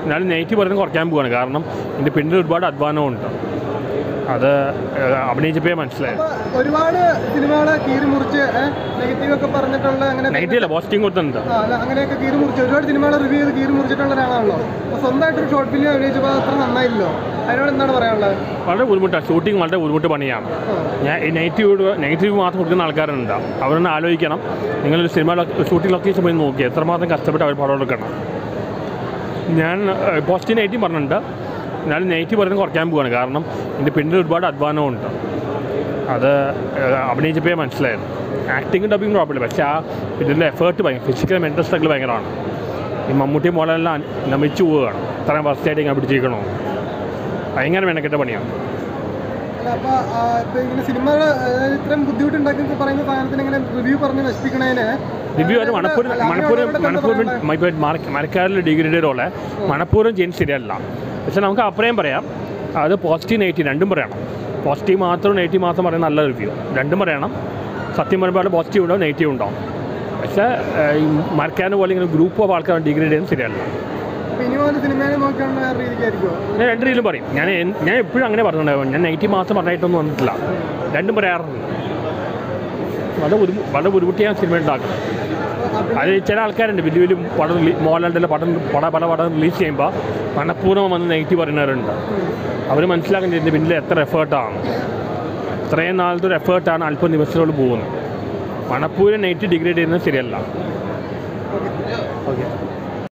എന്നാലും നെഗറ്റീവ് പറയുന്നത് കുറയ്ക്കാൻ പോവാണ് കാരണം ഇതിൻ്റെ പിന്നിൽ ഒരുപാട് അധ്വാനമുണ്ട് അത് ഏഹ്, അഭിനയിച്ചപ്പോഴേ മനസ്സിലായത് അപ്പൊ ഒരുപാട് സിനിമകള് കീറി മുറിച്ച് നെഗറ്റീവ് ഒക്കെ പറഞ്ഞിട്ടുള്ള അങ്ങനെ നെഗറ്റീവ് അല്ല പോസിറ്റീവ് കൊടുത്തിട്ടുണ്ട് ആ, അല്ല, അങ്ങനെയൊക്കെ കീറി മുറിച്ച് ഒരുപാട് സിനിമകൾ റിവ്യൂ ചെയ്ത് കീറി മുറിച്ചിട്ടുള്ള ഒരാളാണല്ലോ അപ്പൊ സ്വന്തമായിട്ടൊരു ഷോർട്ട് ഫിലിം അഭിനയിച്ചപ്പോൾ അത്ര നന്നായില്ലോ അതിനോട് എന്താണ് പറയാനുള്ളത് വളരെ ബുദ്ധിമുട്ടാണ് ഷൂട്ടിംഗ് വളരെ ബുദ്ധിമുട്ട് പണിയാണ് ഞാൻ ഈ നെഗറ്റീവ് നെഗറ്റീവ് മാത്രം കൊടുക്കുന്ന ആൾക്കാരുണ്ട് അവരൊന്ന് ആലോചിക്കണം നിങ്ങളൊരു സിനിമ ഷൂട്ടിംഗ് ലൊക്കേഷൻ പോയി നോക്കി എത്രമാത്രം കഷ്ടപ്പെട്ട് അവർ പടം എടുക്കണം ഞാൻ പോസിറ്റീവ് നെഗറ്റീവ് പറഞ്ഞിട്ടുണ്ട് എന്നാലും നെഗറ്റീവ് പറയുന്നത് കുറയ്ക്കാൻ പോവാണ് കാരണം ഇതിൻ്റെ പിന്നിൽ ഒരുപാട് അധ്വാനമുണ്ട് അത് ഏഹ്, അഭിനയിച്ചപ്പോഴേ മനസ്സിലായത് ആക്ടിങ് ഡബിങ് കുഴപ്പമില്ല പക്ഷേ ആ ഇതിൻ്റെ എഫേർട്ട് ഭയങ്കര ഫിസിക്കൽ മെൻ്റൽ സ്ട്രഗിൾ ഭയങ്കരമാണ് ഈ മമ്മൂട്ടി മോളെല്ലാം നമിച്ചു പോവുകയാണ് ഇത്രയും വർഷമായിട്ട് ഇങ്ങനെ പിടിച്ചിരിക്കണോ ഭയങ്കര മെനക്കെട്ട പണിയാണ് അല്ല, അപ്പൊ ആ, ഇപ്പൊ ഇങ്ങനെ സിനിമകൾ ഇത്രയും ബുദ്ധിമുട്ടുണ്ടാക്കി പറയുന്ന സാധനത്തിന് ഇങ്ങനെ റിവ്യൂ പറഞ്ഞ് നശിപ്പിക്കണേന് ദിവ്യ ഒരു മണപ്പൂരം അല്ല, മണപ്പൂരം അതിനോട് എന്താ മണപ്പൂരം പറയാനുള്ളത്? മരക്കാരിൽ ഡിഗ്രിയുടെ റോള് മണപ്പൂരം ചെയ്യുന്നത് ശരിയല്ല പക്ഷെ നമുക്ക് അപ്പുറം പറയാം അത് പോസിറ്റീവ് നെഗറ്റീവ് രണ്ടും പറയണം പോസിറ്റീവ് മാത്രം നെഗറ്റീവ് മാത്രം പറയുന്ന നല്ല റിവ്യൂ രണ്ടും പറയണം സത്യം പറയുമ്പോൾ പോസിറ്റീവ് ഉണ്ടാവും നെഗറ്റീവ് ഉണ്ടാവും പക്ഷേ ഏഹ്, ഈ മരക്കാരന് പോലെ ഇങ്ങനെ ഗ്രൂപ്പ് ഓഫ് ആൾക്കാർ ഡിഗ്രി ചെയ്യുന്നത് ശരിയല്ല അപ്പൊ ഇനി വന്ന് സിനിമയെ നോക്കിയുള്ള വേറെ രീതിക്കായിരിക്കുമോ ഞാൻ രണ്ട് രീതിയിലും പറയും ഞാൻ എൻ- ഞാൻ എപ്പോഴും അങ്ങനെ പറഞ്ഞിട്ടുണ്ടാവും ഞാൻ നെഗറ്റീവ് മാത്രം പറഞ്ഞിട്ടൊന്നും വന്നിട്ടില്ല രണ്ടും പറയാറുണ്ട് വളരെ ബുദ്ധിമു വളരെ ബുദ്ധിമുട്ടിയാണ് സിനിമ ഉണ്ടാക്കുന്നത് അത് ചില ആൾക്കാരുണ്ട് വലിയ വലിയ പടം റിലീ- മോഹൻലാലിൻ്റെ പടം പട പല പടം റിലീസ് ചെയ്യുമ്പോൾ മനഃപൂർവ്വം വന്ന് നെഗറ്റീവ് പറയുന്നവരുണ്ട് അവർ മനസ്സിലാക്കുന്നത് ഇതിൻ്റെ പിന്നിൽ എത്ര എഫേർട്ടാണ് ഇത്രയും നാളത്തെ ഒരു എഫേർട്ടാണ് അല്പം ദിവസത്തോട് പോകുന്നത് മണപ്പൂരം നെഗറ്റീവ് ഡിഗ്രേഡ് ചെയ്യുന്നത് ശരിയല്ല ഓക്കെ